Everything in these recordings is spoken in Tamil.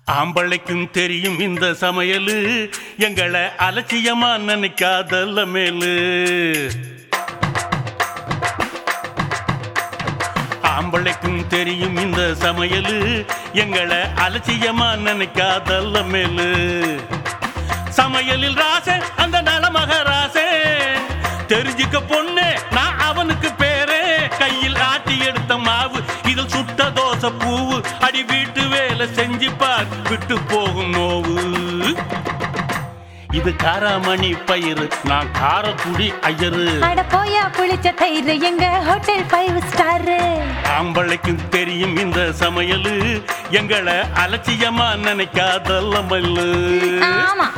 ஆம்பளைக்கும் தெரியும் இந்த சமையலு எங்களை அலட்சியமா நினைக்காதல்ல மேலு ஆம்பளைக்கும் தெரியும் இந்த சமையலு எங்களை அலட்சியமா நினைக்காதல்ல மேலு சமையலில் ராசே அந்த நலமக ராசே தெரிஞ்சுக்க பொண்ணு நான் அவனுக்கு பேரே கையில் ஆட்டி எடுத்த மாவு இதில் சுட்ட தோசை பூவு அடி வீட்டு வேலை செஞ்சு பார் விட்டு போகும் நோவு இது காராமணி பயிறு நான் காரக்குடி ஐயரு அட போயா புளிச்ச தயிர் எங்க ஹோட்டல் ஃபைவ் ஸ்டார் ஆம்பளைக்கும் தெரியும் இந்த சமையலு எங்களை அலட்சியமா நினைக்காதல்ல மல்லு ஆமா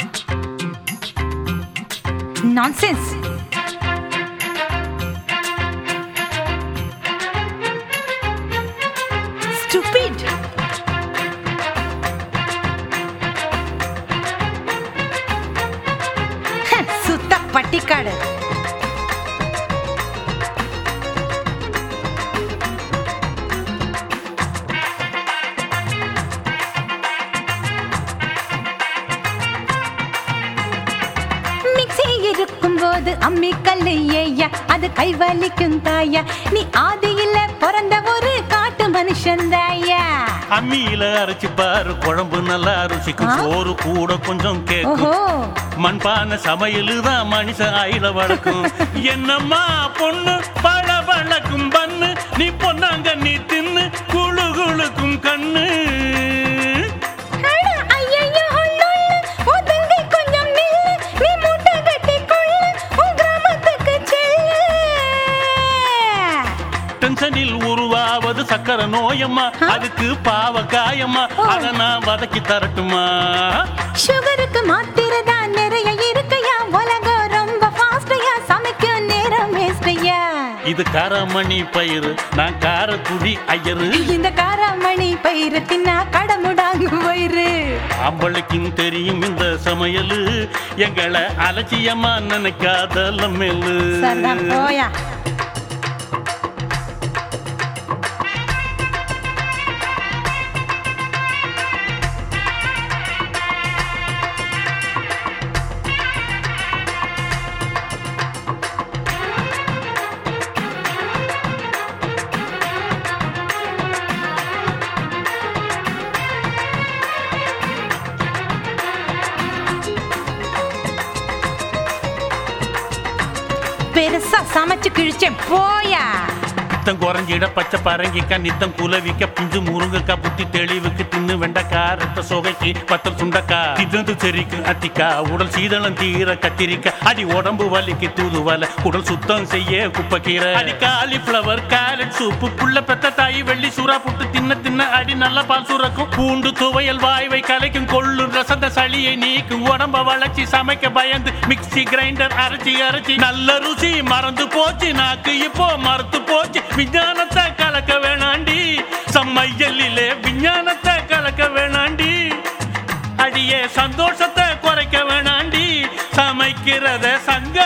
நான்சென்ஸ் ஸ்டூபிட் சுத்த பட்டிக்காடு மிக்ஸி இருக்கும் போது அம்மி கல்லு ஏயா அது கை வலிக்கும் தாயா நீ ஆதியில பிறந்த ஒரு காட்டு மனுஷன் தாயா அம்மியில அரைச்சு பாரு குழம்பு நல்லா ருசிக்கும் ஆ? சோறு கூட கொஞ்சம் கேக்கும் ஓஹோ மண்பான சமையலு தான் மனுஷ ஆயில வழக்கும் என்னம்மா பொண்ணு பழ பழக்கும் பண்ணு நீ பொன்னாங்க நீ தின்னு குழு குழுக்கும் கண்ணு அட, ஐயையோ, உள்ளுள்ள, ஒதுங்கி கொஞ்சம் நில்லு. நீ மூட்டை கட்டிக்கொள்ளு, உன் கிராமத்துக்கு செல்லு. டென்ஷனில் உருவாவது சக்கர நோயம்மா ஆ? அதுக்கு பாவ காயம்மா ஓ. அத நான் வதக்கி தரட்டுமா சுகருக்கு மாத்திரை தான் நிறைய இருக்கையா உலகம் ரொம்ப ஃபாஸ்டையா சமைக்கும் நேரம் வேஸ்டையா இது காரமணி பயிறு நான் காரக்குடி ஐயரு இந்த காராமணி பயிறு தின்னா கடமுடாங்கு வயிறு ஆம்பளைக்கும் தெரியும் இந்த சமையலு எங்களை அலட்சியமா நினைக்காத மேலு சரிதான் போயா பெருசா சமைச்சு கிழிச்சேன் போயா நித்தம் குறைஞ்சிட பச்சை பரங்கிக்கா நித்தம் குலவிக்க பிஞ்சு முருங்கக்கா புத்தி தெளிவுக்கு தின்னு வெண்டக்கா ரத்த சொகைக்கு பத்தல் சுண்டக்கா திதந்து செரிக்கு அத்திக்கா உடல் சீதளம் தீர கத்திரிக்கா அடி உடம்பு வலிக்கு தூதுவல உடல் சுத்தம் செய்ய குப்பைக்கீரை அடி காலிஃப்ளவர் கேரட் சூப்பு புள்ள பெத்த தாய் வெள்ளி சூறா புட்டு தின்ன தின்ன அடி நல்ல பால் சுரக்கும் பூண்டு துவையல் வாய்வை கலைக்கும் கொள்ளு ரசந்த சளியை நீக்கும் உடம்ப வளர்ச்சி சமைக்க பயந்து மிக்ஸி கிரைண்டர் அரைச்சி அரைச்சி நல்ல ருசி மறந்து போச்சு நாக்கு இப்போ மறுத்து போச்சு விஞ்ஞானத்தை கலக்க வேணாண்டி சம்மையலிலே விஞ்ஞானத்தை கலக்க வேணாண்டி அடியே சந்தோஷத்தை குறைக்க வேணாண்டி சமைக்கிறத சங்க